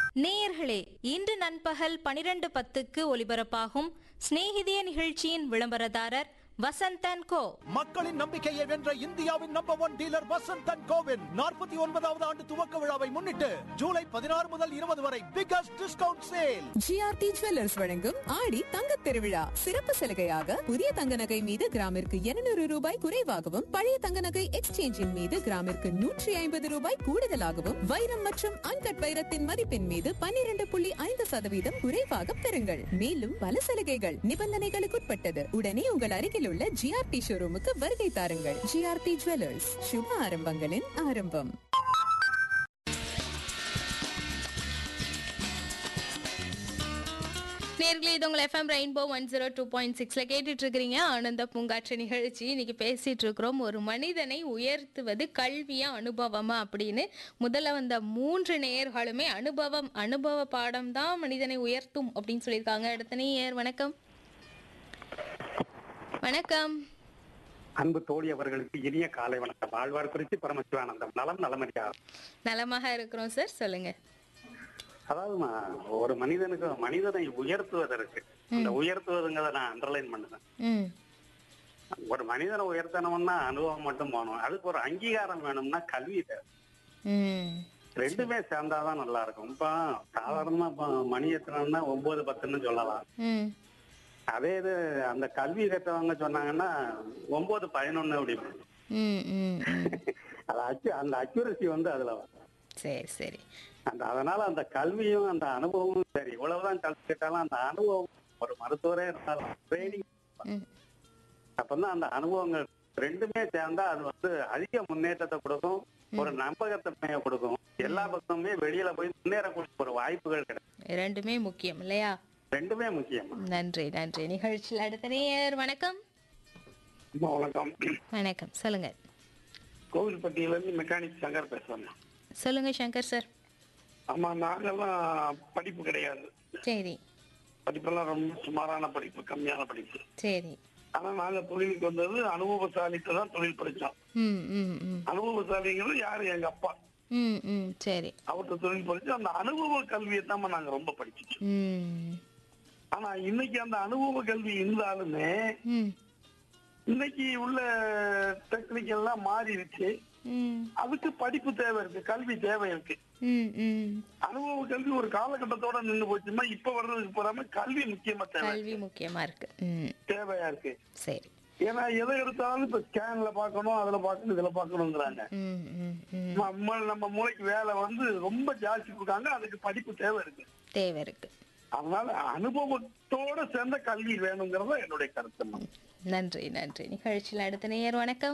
நேயர்களே இன்று நண்பகல் பனிரெண்டு பத்துக்கு ஒலிபரப்பாகும் சிநேகிதிய நிகழ்ச்சியின் விளம்பரதாரர் வசந்தன் கோ மக்களின் நம்பிக்கையை வென்ற இந்தியாவின் நம்பர் ஒன் டீலர் வசந்தன் கோவின் நாற்பத்தி ஒன்பதாவது ஆண்டு துவக்க விழாவை முன்னிட்டு ஜூலை பதினாறு முதல் இருபது வரை biggest discount sale G R T jewellers வழங்கும் ஆடி தங்கத் திருவிழா சிறப்பு சலுகையாக புதிய தங்க நகை மீது கிராமிற்கு 200 ரூபாய் குறைவாகவும் பழைய தங்க நகை எக்ஸ்சேஞ்சின் மீது கிராமிற்கு நூற்றி ஐம்பது ரூபாய் கூடுதலாகவும் வைரம் மற்றும் அன்கட் வைரத்தின் மதிப்பின் மீது பன்னிரண்டு புள்ளி ஐந்து சதவீதம் குறைவாக பெறுங்கள் மேலும் பல சலுகைகள் நிபந்தனைகளுக்குட்பட்டது உடனே உங்கள் அருகில் உள்ள ஜிஆர்டி ஷோரூமுக்கு வருகை தாருங்கள் ஜிஆர்டி ஜுவல்லர்ஸ் சுப ஆரம்பங்களின் ஆரம்பம் நேர்களே இது உங்கள் FM Rainbow one zero two point சிக்ஸில் கேட்டுட்டு இருக்கிறீங்க ஆனந்த பூங்காற்று நிகழ்ச்சி இன்னைக்கு பேசிட்டு இருக்கிறோம் ஒரு மனிதனை உயர்த்துவது கல்வியா அனுபவமா அப்படின்னு முதல்ல வந்த மூன்று நேயர்களுமே அனுபவம் அனுபவ பாடம் தான் மனிதனை உயர்த்தும் அப்படின்னு சொல்லியிருக்காங்க அடுத்த நேயர் வணக்கம் வணக்கம் அன்பு தோழி அவர்களுக்கு இனிய காலை வணக்கம் ஆழ்வார் குறிச்சி பரமசிவானந்தம் நலம் நலமறியா நலமாக இருக்கிறோம் சார் சொல்லுங்க அதாவது ஒரு மனிதனுக்கு மனிதனை உயர்த்துவதற்கு அந்த உயர்த்துவதுங்கிறத நான் அண்டர்லைன் பண்ணுறேன் ம் ஒரு மனிதனை உயர்த்தணும்னா அனுபவம் மட்டும் போகணும் அதுக்கு ஒரு அங்கீகாரம் வேணும்னா கல்வி தேவை ம் ரெண்டுமே சேர்ந்தாதான் நல்லா இருக்கும் இப்போ சாதாரணமா இப்போ மணி எத்தனைன்னா ஒன்பது பத்துன்னு சொல்லலாம் ம் அதே இது அந்த கல்வி கற்றவங்க சொன்னாங்கன்னா ஒன்பது பதினொன்னு அப்படி ம் ம் ம். அது அச்சு அந்த அக்யூரசி வந்து அதுல வரும் சரி சரி அந்த அதனால அந்த கல்வியும் அந்த அனுபவமும் சரி இவ்வளவுதான் கல்வி கேட்டாலும் அந்த அனுபவம் ஒரு மருத்துவரே இருந்தாலும் ட்ரைனிங் ம் அப்பதான் அந்த அனுபவங்கள் ரெண்டுமே சேர்ந்தா அது வந்து அதிக முன்னேற்றத்தை கொடுக்கும் ஒரு நம்பகத்தன்மையை கொடுக்கும் எல்லா பக்கமுமே வெளியில போய் முன்னேறக்கூடிய ஒரு வாய்ப்புகள் கிடைக்கும் இரண்டுமே முக்கியம் இல்லையா ரெண்டுமே முக்கியம் நன்றி நன்றி நிகழ்ச்சியில் அடுத்த நேயர் வணக்கம் வணக்கம் வணக்கம் சொல்லுங்க கோவில்பட்டியில இருந்து மெக்கானிக் சங்கர் பேசுறேன் சொல்லுங்க சங்கர் சார் ஆமா நாங்கெல்லாம் படிப்பு கிடையாது சரி படிப்பெல்லாம் ரொம்ப சுமாரான படிப்பு கம்மியான படிப்பு சரி ஆனா நாங்க தொழிலுக்கு வந்தது அனுபவசாலிக்கு தான் தொழில் படிச்சோம் ம் ம் ம் அனுபவசாலிங்கிறது யாரு எங்க அப்பா ம் ம் சரி அவர்கிட்ட தொழில் படிச்சு அந்த அனுபவ கல்வியை தான் நாங்க ரொம்ப படிச்சிட்டோம் ம் ஆனா இன்னைக்கு அந்த அனுபவ கல்வி இருந்தாலுமே ம் இன்னைக்கு உள்ள டெக்னிக் எல்லாம் மாறிடுச்சு ம் அதுக்கு படிப்பு தேவை இருக்கு கல்வி தேவை இருக்கு ம் ம் அனுபவ கல்வி ஒரு காலகட்டத்தோட நின்று போச்சுன்னா இப்ப வர்றதுக்கு போறாம கல்வி முக்கியமா தேவை கல்வி முக்கியமா இருக்கு ம் தேவையா இருக்கு சரி ஏன்னா எதை எடுத்தாலும் இப்ப ஸ்கேன்ல பார்க்கணும் அதுல பார்க்கணும் இதுல பார்க்கணுங்கிறாங்க ம் ம் ம் நம்ம நம்ம மூளைக்கு வேலை வந்து ரொம்ப ஜாஸ்தி கொடுக்காங்க அதுக்கு படிப்பு தேவை இருக்கு தேவை இருக்கு அதனால அனுபவத்தோட சேர்ந்த கல்வி வேணுங்கிறத என்னுடைய கருத்து நன்றி நன்றி நிகழ்ச்சியில் அடுத்த நேயர் வணக்கம்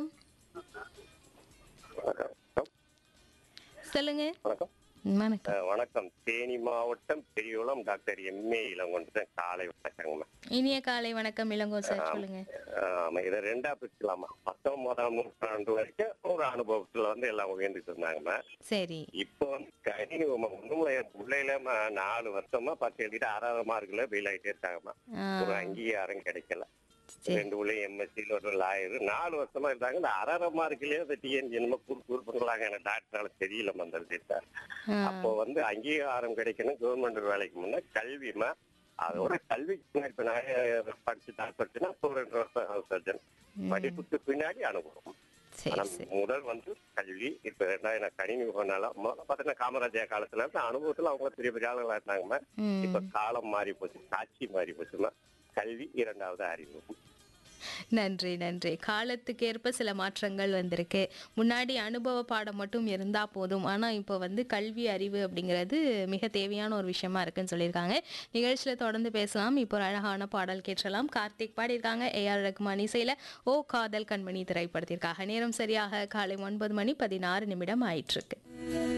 சொல்லுங்க வணக்கம் வணக்கம் அஹ் வணக்கம் தேனி மாவட்டம் பெரியகுளம் டாக்டர் எம்ஏ இளங்கொண்டு காலை வணக்கங்கம்மா இனிய காலை வணக்கம் இளங்கோ சார் சொல்லுங்க ஆமா இதை ரெண்டா பிரிக்கலாமா பத்தொன்பதாம் நூற்றாண்டு வரைக்கும் ஒரு அனுபவத்துல வந்து எல்லாம் உயர்ந்துட்டு இருந்தாங்கம்மா சரி இப்போ வந்து கணினி ஒண்ணுமில்ல என் பிள்ளையில ம- நாலு வருஷமா பத்து எழுதிட்டு ஆறாவது மார்க்ல ஃபெயில் ஆயிட்டே இருக்காங்கம்மா ஆ, ஒரு அங்கீகாரம் கிடைக்கல சரி ரெண்டு பிள்ளை எம்எஸ்சியில் ஒரு லாயர் நாலு வருஷமா இருந்தாங்க இந்த அரை மார்க்லயே அந்த டிஎன்ஜி என்னமோ குறு குறுப்புங்களாங்க எனக்கு டாக்டரால தெரியல மந்திர சார் ஆ, அப்போ வந்து அங்கீகாரம் கிடைக்கணும் கவர்மெண்ட் வேலைக்கு முன்ன கல்விமா அதோட கல்விக்கு பின்னாடி இப்ப நான் படிச்சு டாக்டர்னா இப்போ ரெண்டு வருஷம் ஹவுஸ் சர்ஜன் ம். படிப்புக்கு பின்னாடி அனுபவம் சரி ஆனா சரி முதல் வந்து கல்வி இப்ப ரெண்டாயிரம் கணினி போனால முதல்ல பாத்தீங்கன்னா காமராஜர் காலத்துல இருந்து அனுபவத்துல அவங்க பெரிய பெரிய ஆளுங்களா இருந்தாங்கம்மா இப்ப ம் காலம் மாறி போச்சு காட்சி மாறி போச்சுமா கல்வி இரண்டாவது அறிவு நன்றி நன்றி காலத்துக்கேற்ப சில மாற்றங்கள் வந்திருக்கு முன்னாடி அனுபவ பாடம் மட்டும் இருந்தா போதும் ஆனா இப்போ வந்து கல்வி அறிவு அப்படிங்கிறது மிக தேவையான ஒரு விஷயமா இருக்குன்னு சொல்லியிருக்காங்க நிகழ்ச்சியில தொடர்ந்து பேசலாம் இப்போ ஒரு அழகான பாடல் கேட்கலாம் கார்த்திக் பாடியிருக்காங்க ஏஆர் ரகுமான் இசையில ஓ காதல் கண்மணி திரைப்படத்திற்காக நேரம் சரியாக காலை ஒன்பது மணி பதினாறு நிமிடம் ஆயிட்டிருக்கு